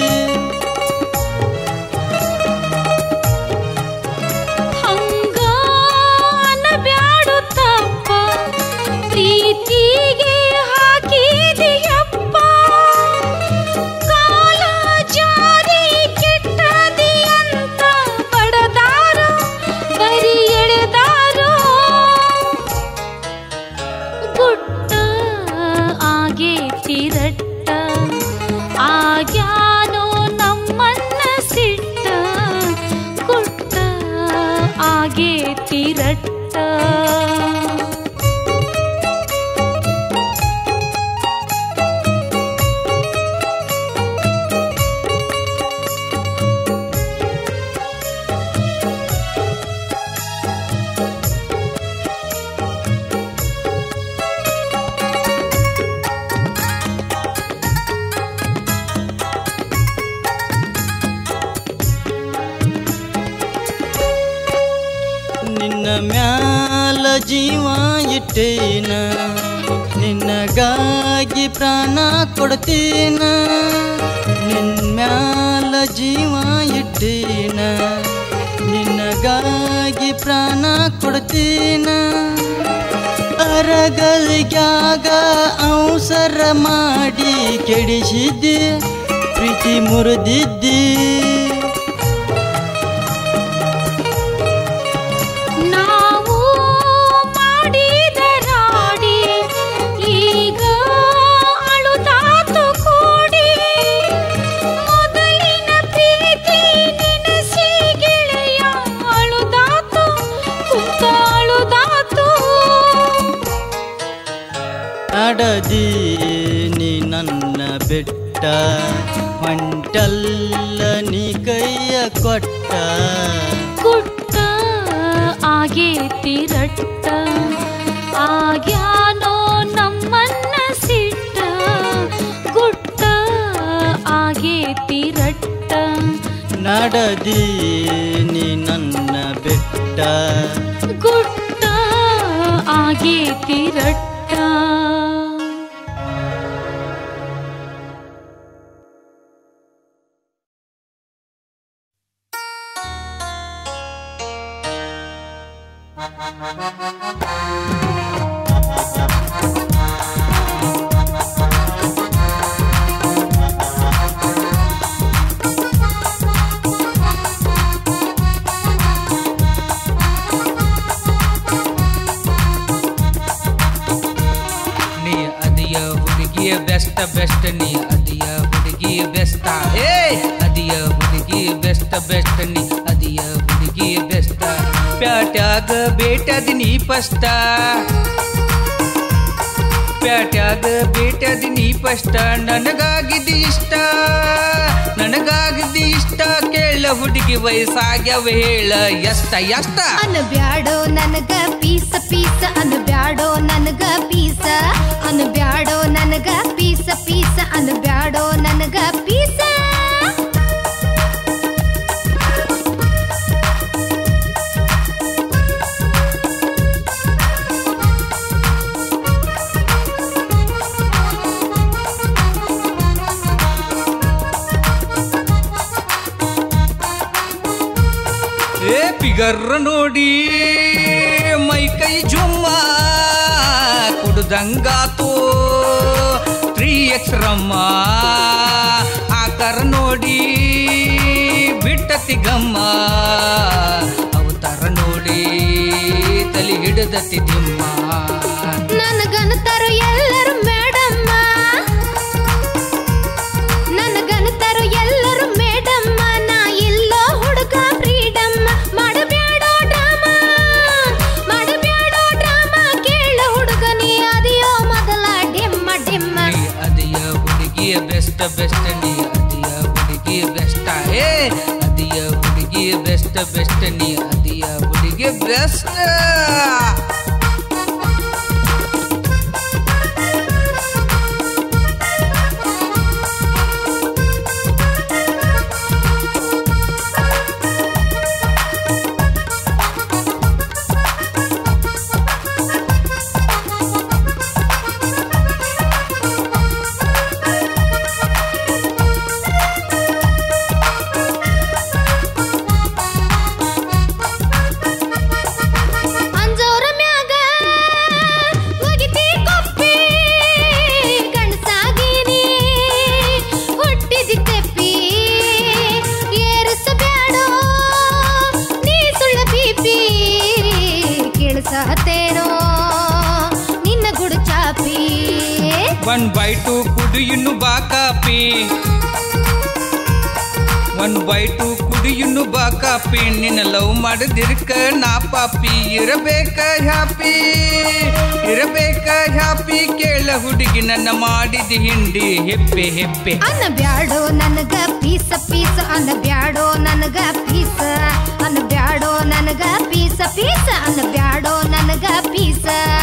ಹಂಗ ಬ್ಯಾಡು ತಪ್ಪ ಪ್ರೀತಿಗೆ ಹಾಕಿದೆಯಪ್ಪ ಕಾಲ ಜಾರಿ ಕೆಟ್ಟದಿ ಅಂತ ಬಡದಾರ ಬರಿ ಎಳೆದಾರೋ ಗುಟ್ಟ ಆಗೇತಿ ರಟ್ಟ ಆಗ್ಯಾನೋ ನಮ್ಮನ್ನ ಸಿಟ್ಟ ಗುಟ್ಟ ಆಗೇತಿ ರಟ್ಟ ನಿನ್ನ ಮ್ಯಾಲ ಜೀವ ಇಟ್ಟೇನ ನಿನ್ನಗಾಗಿ ಪ್ರಾಣ ಕೊಡ್ತೀನ ನಿನ್ನ ಮ್ಯಾಲ ಜೀವ ಇಟ್ಟೇನ ನಿನ್ನಗಾಗಿ ಪ್ರಾಣ ಕೊಡ್ತೀನ ಅರಗಲ್ಗ್ಯಾಗ ಅವಸರ ಮಾಡಿ ಕೆಡಿಸಿದ್ದೆ ಪ್ರೀತಿ ಮುರಿದಿದ್ದೆ ನಾವು ಮಾಡಿದ ರಾಡಿ ಈಗ ಅಳುದಾತು ಕೂಡಿ ಮೊದಲಿನ ಪ್ರೀತಿ ನೆನಸಿ ಗೆಳೆಯ ಅಳುದಾತು ಕುಂತ ಅಳುದಾತು ಅಡದೀನಿ ನನ್ನ ಬೆಟ್ಟ ಹೊಂಟಲ್ಲ ನೀ ಕೈಯ ಕೊಟ್ಟ ಗುಟ್ಟ ಆಗೇತಿ ರಟ್ಟ ಆಗ್ಯಾನೋ ನಮ್ಮನ್ನ ಸಿಟ್ಟ ಗುಟ್ಟ ಆಗೇತಿ ರಟ್ಟ ನಡದೀನಿ ನನ್ನ ಬೆಟ್ಟ ಗುಟ್ಟ ಆಗೇತಿ ರಟ್ಟ ನೀ ಅದಿಯ ಹುಡುಗಿಯ ಬೆಸ್ಟ್ ಬೆಸ್ಟ್ ನೀ ಅದಿಯ ಹುಡುಗಿ ಬೆಸ್ಟ್ ಏ ಅದಿಯ ಹುಡುಗಿ ಬೆಸ್ಟ್ ಬೆಸ್ಟ್ ನೀ ಅದಿಯ ಹುಡುಗಿ ಬೆಸ್ಟ್ ಪ್ಯಾಟ್ಯಾಗ ಬೇಟದಿ ನೀ ಫಸ್ಟ್ ಪ್ಯಾಟ್ಯಾಗ ಬೇಟದಿ ನೀ ಫಸ್ಟ್ ನನಗಾಗಿದ್ದಿ ಇಷ್ಟ ನನಗಾಗಿದ್ದಿ ಇಷ್ಟ ಕೇಳ ಹುಡುಗಿ ವಯಸ್ಸಾಗ್ಯವ ಹೇಳ ಎಷ್ಟ ಎಷ್ಟ ಅನ್ಬ್ಯಾಡೋ ನನಗ ಪೀಸ ಪೀಸ ಅನ್ಬ್ಯಾಡೋ ನನಗ ಪೀಸ ಅನ್ಬ್ಯಾಡೋ ನನಗ ಪೀಸ ಪೀಸ ಅನ್ಬ್ಯಾಡೋ ನನಗ ಪೀಸ ಏ ಪಿಗರ್ ನೋಡಿ ಮೈ ಕೈ ಜುಮ್ಮ ಕುಡ್ದಂಗಾತು ತ್ರೀ ಎಕ್ಸ್ ರಮ್ಮ ಆಕಾರ ನೋಡಿ ಬಿಟ್ಟತಿ ಗಮ್ಮ ಅವತಾರ ನೋಡಿ ತಲೆ ಹಿಡದತಿ ದಿಮ್ಮ ನನಗನ್ತಾರೋ ಎಲ್ಲರೂ ಮೇಡಮ್ಮ ನನಗನ್ತಾರೋ ಎಲ್ಲರೂ ಮೇಡಮ್ಮ ನಾ ಇಲ್ಲೋ ಹುಡುಗ ಫ್ರೀಡಮ್ಮ ಮಾಡಬ್ಯಾಡೋ ಡ್ರಾಮಾ ಮಾಡಬ್ಯಾಡೋ ಡ್ರಾಮಾ ಕೇಳ ಹುಡುಗ ನೀ ಅದಿಯೋ ಮೊದಲ ಡೆಮ್ಮ ಡೆಮ್ಮ ನೀ ಅದಿಯ ಹುಡುಗಿಯ ಬೆಸ್ಟ್ ಬೆಸ್ಟ್ ನೀ ಅದಿಯ ಹುಡುಗಿಯ ಬೆಸ್ಟ್ ಏ ಅದಿಯ ಹುಡುಗಿಯ ಬೆಸ್ಟ್ ಬೆಸ್ಟ್ ನೀ ಅದಿಯ ಹುಡುಗಿ ಬೆಸ್ಟ್ ಅಂಜೋರ ಮ್ಯಾಗ ಒಗಿತಿ ಕೊಪ್ಪಿ ಗಂಡಸಾಗೀನಿ ಹುಟ್ಟಿದಿ ತೆಪ್ಪಿ ಏರಿಸಬ್ಯಾಡೋ ನೀ ಸುಳ್ಳ ಬೀಪಿ ಕೇಳಿಸತೇನೋ ನಿನ್ನ ಗುಡು ಚಾಪಿ ಒನ್ ಬೈ ಟು ಕುಡು ಇನ್ನು ಬಾ ಕಾಪಿ ಒನ್ ಬೈ ಟು ಕುಡು ಇನ್ನು ಬಾ ಕಾಪಿ ನಿನ್ನ ಲವ್ ಮಾಡದಿರ್ಕ ನಾ ಪಾಪಿ ಇರಬೇಕ ಹ್ಯಾಪಿ ಇರಬೇಕ ಹ್ಯಾಪಿ ಕೇಳ ಹುಡುಗಿ ನನ್ನ ಮಾಡಿದ ಹಿಂಡಿ ಹೆಪ್ಪೆ ಹೆಪ್ಪೆ ಅನ್ನ ಬ್ಯಾಡೋ ನನಗ ಪೀಸ ಪೀಸ ಅನ್ನ ಬ್ಯಾಡೋ ನನಗ ಪೀಸ ಅನ್ನ ಬ್ಯಾಡೋ ನನಗ ಪೀಸ ಪೀಸ ಅನ್ನ ಬ್ಯಾಡೋ ನನಗ ಪೀಸ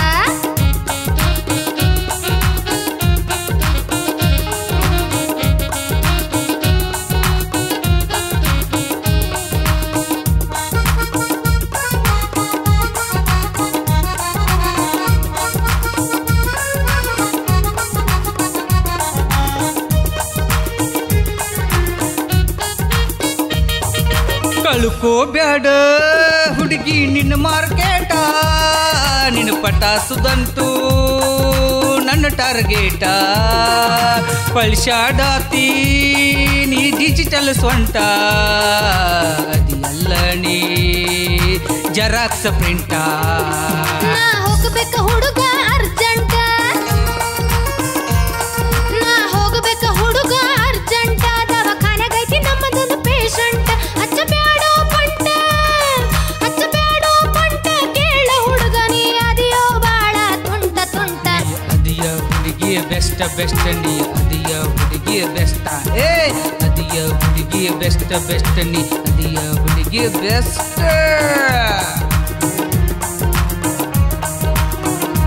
ಕಳ್ಕೋಬ್ಯಾಡ ಹುಡುಗಿ ನಿನ್ನ ಮಾರ್ಕೆಟ ನಿನ್ನ ಪಟಾಸುದಂತೂ ನನ್ನ ಟಾರ್ಗೆಟ ಪಳ್ಸಾಡಾತಿ ನೀ ಡಿಜಿಟಲ್ ಸ್ವಂಟ ಅದಿಯಲ್ಲ ನೀ ಜರಾಕ್ಸ್ ಪ್ರಿಂಟ ನಾ ಹೋಗ್ಬೇಕ ಹುಡುಗ ಅರ್ಜೆಂಟ ನಾ ಹೋಗ್ಬೇಕ ಹುಡುಗ ಅರ್ಜೆಂಟ ದವಾಖಾನೆಗೈತಿ ನಮ್ಮದೊಂದು ಪೇಷಂಟ್ ಹಚ್ಚ ಬ್ಯಾಡೋ ಪಂಟ ಹಚ್ಚ ಬ್ಯಾಡೋ ಪಂಟ ಕೇಳ ಹುಡುಗ ನೀ ಅದಿಯೋ ಬಾಳ ತುಂಟ ತುಂಟ ಅದಿಯ ಹುಡುಗಿಯ ಬೆಸ್ಟ್ ಬೆಸ್ಟ್ ನೀ ಅದಿಯ ಹುಡುಗಿಯ ಬೆಸ್ಟ್ ಏ ಅದಿಯ ಹುಡುಗಿಯ ಬೆಸ್ಟ್ ಬೆಸ್ಟ್ ನೀ ಅದಿಯ ಹುಡುಗಿಯ ಬೆಸ್ಟ್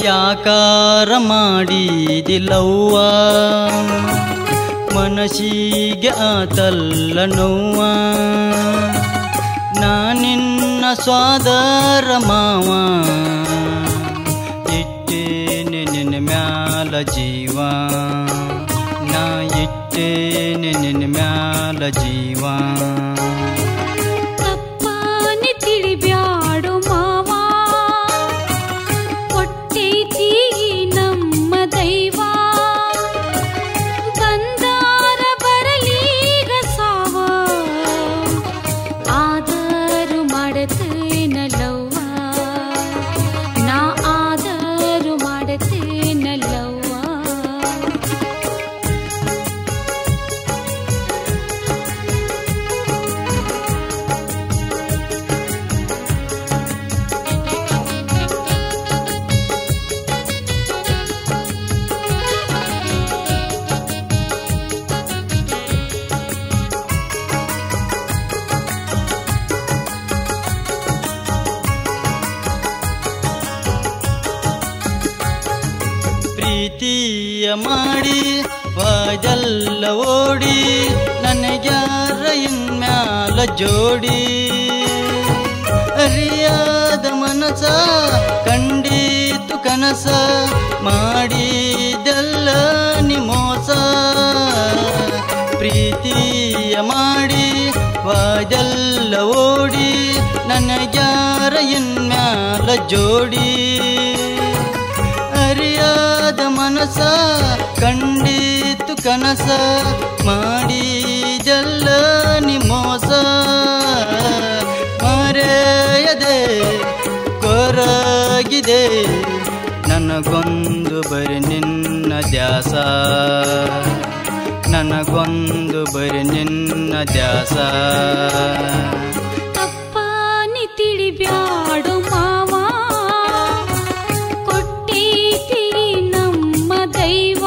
ಯಾಕಾರ ಮಾಡಿದಿಲ್ಲವ್ವ ಮನಸ್ಸಿಗೆ ಆತಲ್ಲ ನೋವ ನಾನಿನ್ನ ಸ್ವಾದರ ಮಾವ ಇಟ್ಟೇನೆ ನಿನ್ನ ಮ್ಯಾಲ ಜೀವ ನಾ ಇಟ್ಟೇನೆ ನಿನ್ನ ಮ್ಯಾಲ ಜೀವ ತಪ್ಪಾನಿ ತಿಳಿಬ್ಯಾಡು ಮಾವ ಕೊಟ್ಟೈತಿ ನಮ್ಮ ದೈವ ಬಂದಾರ ಬರಲೀಗ ಸಾವ ಆದರೂ ಮಾಡತೇನಲ್ಲವ್ವ ನಾ ಆದರೂ ಮಾಡತೇನಲ್ಲವ್ವ ಪ್ರೀತಿಯ ಮಾಡಿ ವಾಜಲ್ಲ ಓಡಿ ನನಗ್ಯಾರ ಇನ್ಮ್ಯಾಲ ಜೋಡಿ ಅರಿಯಾದ ಮನಸ ಕಂಡೀತು ಕನಸ ಮಾಡಿದಲ್ಲ ನಿಮೋಸ ಪ್ರೀತಿಯ ಮಾಡಿ ವಾಜಲ್ಲ ಓಡಿ ನನಗ್ಯಾರ ಇನ್ಮ್ಯಾಲ ಜೋಡಿ ಅರಿಯಾದ ಮನಸ ಕಂಡೀತು ಕನಸ ಮಾಡಿದಲ್ಲ ನಿಮೋಸ ಮರೆಯದೆ ಕೊರಗಿದೆ ನನಗೊಂದು ಬರಿ ನಿನ್ನ ದ್ಯಾಸ ನನಗೊಂದು ಬರಿ ನಿನ್ನ ದ್ಯಾಸ ತಪ್ಪಾನಿ ತಿಳಿಬ್ಯಾಡು ಮಾವ ಕೊಟ್ಟೈತಿ ನಮ್ಮ ದೈವ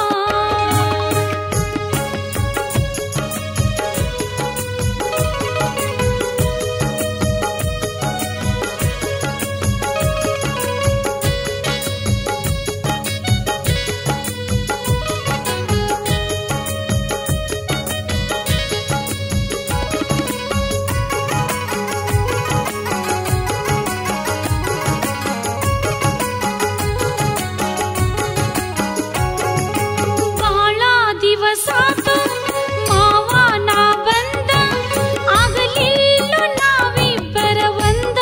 ಬಾಳ ದಿವಸಾತು ಮಾವ ನಾ ಬಂದ ಆಗಲಿಲ್ಲ ನಾವಿಬ್ಬರ ಒಂದ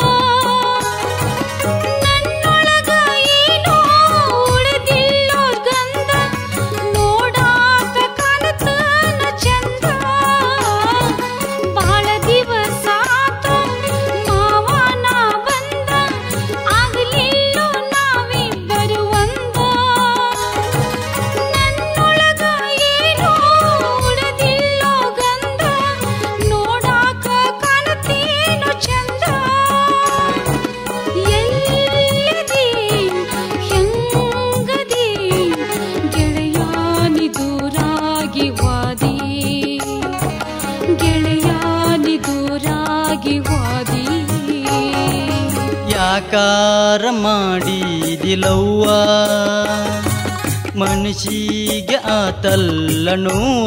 ನನ್ನೊಳಗ ಏನೋ ಉಳಿದಿಲ್ಲೋ ಗಂಧ ನೋಡಾಕ ಕಾಣತನ ಚಂದ ಬಾಳ ದಿವಸಾತು ಮಾವ ನಾ ಬಂದ ಆಗಲಿಲ್ಲ ನಾವಿಬ್ಬರು ಒಂದ ನನ್ನೊಳಗ ಏನೋ ಉಳಿದಿಲ್ಲೋ ಗಂಧ ನೋಡಾಕ ಕಾಣತೇನೋ ಚಂದ ಎಲ್ಲಿದಿ ಹೆಂಗದಿ ಗೆಳೆಯಾನಿ ದೂರಾಗಿ ವಾದಿ ಗೆಳೆಯಾನಿ ದೂರಾಗಿ ವಾದಿ ಯಾಕಾರ ಮಾಡಿದಿಲವ್ವ ಮನಸ್ಸಿಗೆ ಆತಲ್ಲ ನೋವ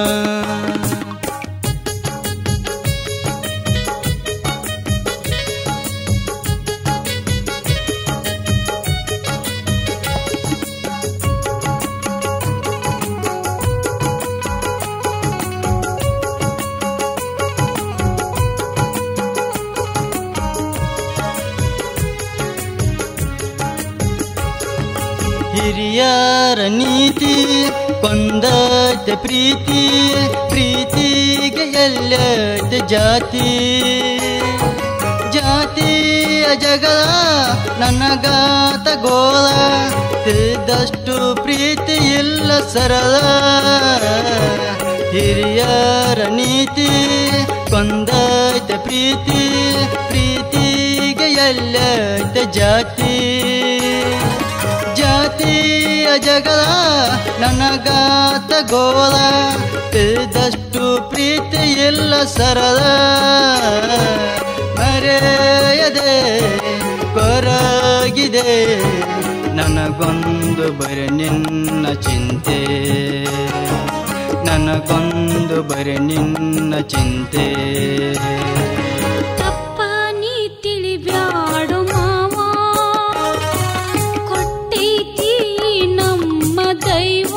ಹಿರಿಯರ ನೀತಿ ಕೊಂದತೆ ಪ್ರೀತಿ ಪ್ರೀತಿಗೆ ಎಲ್ಲತೆ ಜಾತಿ ಜಾತಿಯ ಜಗಳ ನನಗಾತ ಗೋಳ ತಿಳಿದಷ್ಟು ಪ್ರೀತಿ ಇಲ್ಲ ಸರಳ ಹಿರಿಯರ ನೀತಿ ಕೊಂದೈತೆ ಪ್ರೀತಿ ಪ್ರೀತಿಗೆ ಎಲ್ಲೈತೆ ಜಾತಿ ಜಾತಿಯ ಜಗಳ ನನಗಾತ ಗೋಳ ತಿಳಿದಷ್ಟು ಪ್ರೀತಿ ಇಲ್ಲ ಸರಳ ಮರೆಯದೆ ಕೊರಗಿದೆ ನನ್ನ ನನಗೊಂದು ಬರೆ ನಿನ್ನ ಚಿಂತೆ ನನಗೊಂದು ಬರೆ ನಿನ್ನ ಚಿಂತೆ ತಪ್ಪ ನೀ ತಿಳಿಬ್ಯಾಡು ಮಾವ ಕೊಟ್ಟೈತಿ ನಮ್ಮ ದೈವ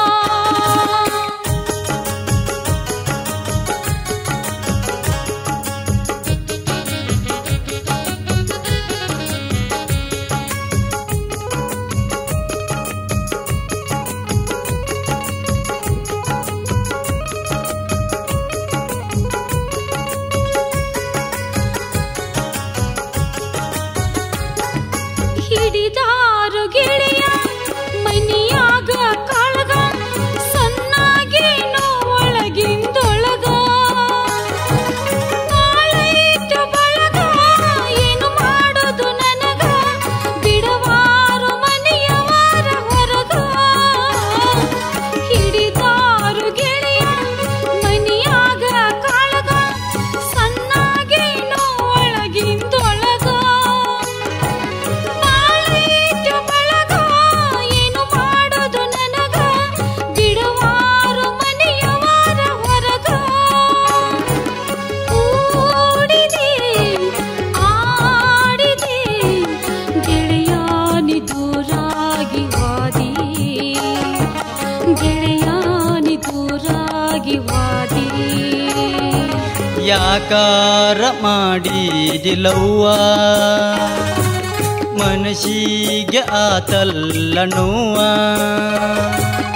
ಹಿಡಿದಾರು ಗೆಳೆಯ ಮನಿಯಾಗ ಕಾಳಗ ಸಣ್ಣಾಗೇನೋ ಒಳಗಿಂದೊಳಗ ಬಾಳೈತು ಬಳಗ ಏನು ಮಾಡೋದು ನನಗ ಬಿಡವಾರು ಮನೆಯವರ ಹೊರಗ ಹಿಡಿದಾರು ಗೆಳೆಯ ಮನಿಯಾಗ ಕಾಳಗ ಸಣ್ಣಾಗೇನೋ ಒಳಗಿಂದೊಳಗ ಬಾಳೈತು ಬಳಗ ಏನು ಮಾಡೋದು ನನಗ ಬಿಡವಾರು ಮನೆಯವರ ಹೊರಗ ಕೂಡಿದೆ ಆಡಿದೆ ಗೆಳೆಯಾನಿ ದೂರಾಗಿ ವಾದಿ ಗೆಳೆಯಾನಿ ದೂರಾಗಿ ವಾದಿ ಯಾಕಾರ ಮಾಡಿದಿಲವ್ವ ಮನಸ್ಸಿಗೆ ಆತಲ್ಲ ನೋವ